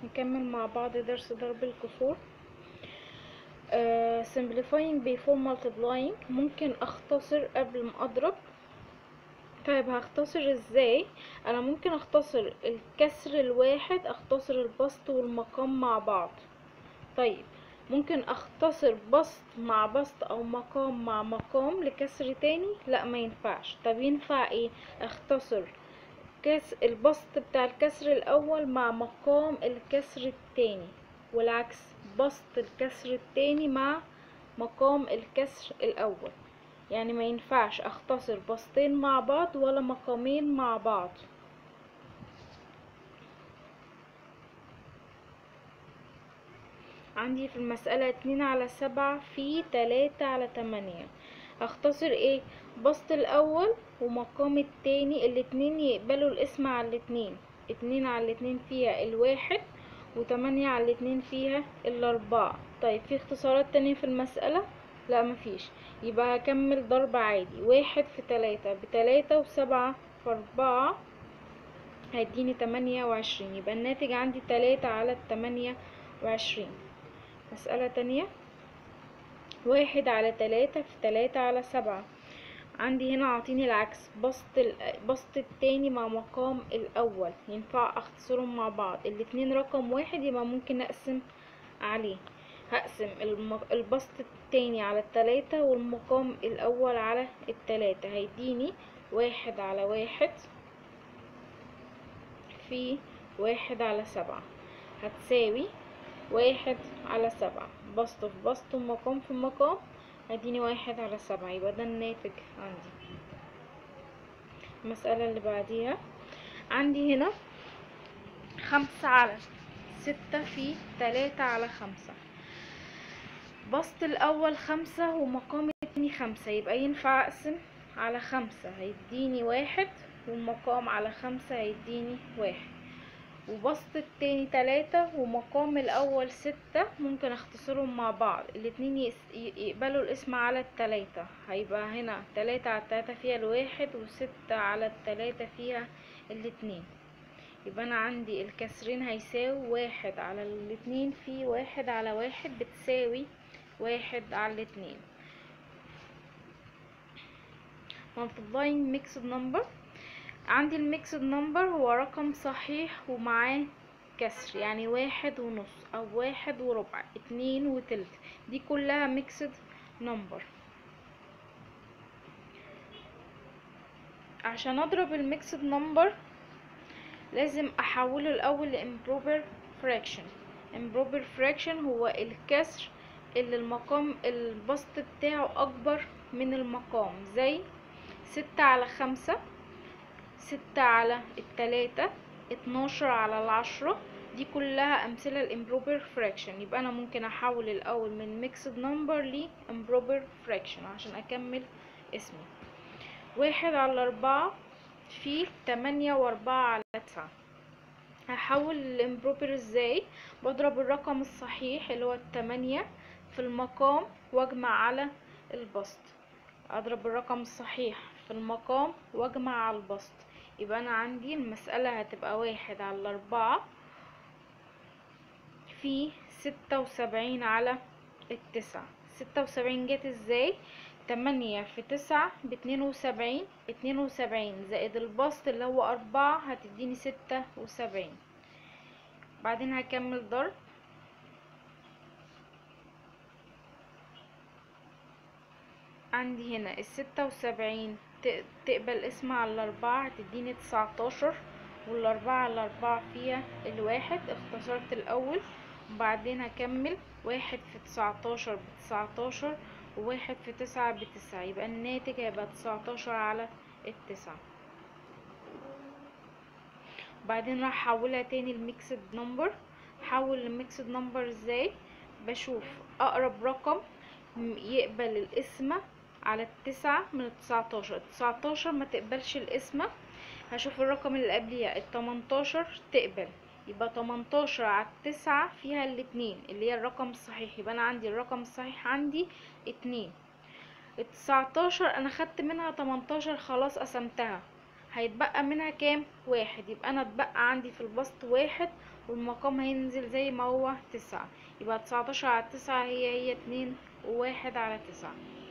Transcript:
نكمل مع بعض درس ضرب الكسور آه simplifying before multiplying ممكن اختصر قبل ما اضرب طيب هختصر ازاي انا ممكن اختصر الكسر الواحد اختصر البسط والمقام مع بعض طيب ممكن اختصر بسط مع بسط او مقام مع مقام لكسر تاني لا ما ينفعش طب ينفع ايه اختصر كاس البسط بتاع الكسر الاول مع مقام الكسر التاني والعكس بسط الكسر التاني مع مقام الكسر الاول يعني ما ينفعش اختصر بسطين مع بعض ولا مقامين مع بعض عندي في المسألة اتنين على سبعة في تلاتة على تمانية هختصر ايه بسط الاول ومقام التاني الاتنين يقبلوا الاسم على الاتنين اتنين على الاتنين فيها الواحد وتمانية على الاتنين فيها الاربعة طيب في اختصارات تانية في المسألة لا مفيش يبقى هكمل ضرب عادي واحد في تلاتة بتلاتة وسبعة في اربعة هيديني تمانية وعشرين يبقى الناتج عندي تلاتة على التمانية وعشرين مسألة تانية واحد على تلاتة في تلاتة على سبعة عندي هنا عاطيني العكس بسط ال... بسط التاني مع مقام الأول ينفع أختصرهم مع بعض الاتنين رقم واحد يبقى ممكن أقسم عليه هقسم الم... البسط التاني على التلاتة والمقام الأول على التلاتة هيديني واحد على واحد في واحد على سبعة هتساوي واحد على سبعة بسط في بسط ومقام في مقام اديني واحد على سبعة يبقى ده الناتج عندي المسألة اللي بعديها عندي هنا خمسة على ستة في تلاتة على خمسة بسط الأول خمسة ومقام التاني خمسة يبقى ينفع أقسم على خمسة هيديني واحد والمقام على خمسة هيديني واحد وبسط التاني تلاتة ومقام الأول ستة ممكن اختصرهم مع بعض الاتنين يقبلوا الاسم على التلاتة هيبقى هنا تلاتة على التلاتة فيها الواحد وستة على التلاتة فيها الاتنين يبقى أنا عندي الكسرين هيساوي واحد على الاتنين في واحد على واحد بتساوي واحد على الاتنين multiplying mixed number عندي الميكسد نمبر هو رقم صحيح ومعاه كسر يعني واحد ونص او واحد وربع اتنين وتلت دي كلها ميكسد نمبر عشان اضرب الميكسد نمبر لازم احوله الاول لامبروبر فراكشن امبروبر فراكشن هو الكسر اللي المقام البسط بتاعه اكبر من المقام زي ستة على خمسة ستة على التلاتة اتناشر على العشرة دي كلها أمثلة الامبروبر فراكشن يبقى أنا ممكن أحول الأول من ميكسد نمبر ل امبروبر فراكشن عشان أكمل اسمي واحد على أربعة في تمانية وأربعة على تسعة هحول الامبروبر ازاي بضرب الرقم الصحيح اللي هو التمانية في المقام واجمع على البسط اضرب الرقم الصحيح في المقام واجمع على البسط يبقى انا عندي المسألة هتبقى واحد على اربعة في ستة وسبعين على التسعة ستة وسبعين جت ازاي تمانية في تسعة باتنين وسبعين اتنين وسبعين زائد البسط اللي هو اربعة هتديني ستة وسبعين بعدين هكمل ضرب عندي هنا الستة وسبعين تقبل اسم على الأربعة هتديني تسعتاشر والأربعة على الأربعة فيها الواحد اختصرت الأول وبعدين هكمل واحد في تسعتاشر بتسعتاشر وواحد في تسعة بتسعة يبقى الناتج هيبقى تسعتاشر على التسعة بعدين راح احولها تاني الميكسد نمبر حول الميكسد نمبر ازاي بشوف اقرب رقم يقبل القسمة على التسعة من التسعتاشر التسعتاشر ما تقبلش القسمة هشوف الرقم اللي قبليها التمنتاشر تقبل يبقى تمنتاشر على التسعة فيها الاتنين اللي هي الرقم الصحيح يبقى انا عندي الرقم الصحيح عندي اتنين التسعتاشر انا خدت منها تمنتاشر خلاص قسمتها هيتبقى منها كام واحد يبقى انا اتبقى عندي في البسط واحد والمقام هينزل زي ما هو تسعة يبقى تسعتاشر على تسعة هي هي اتنين وواحد على تسعة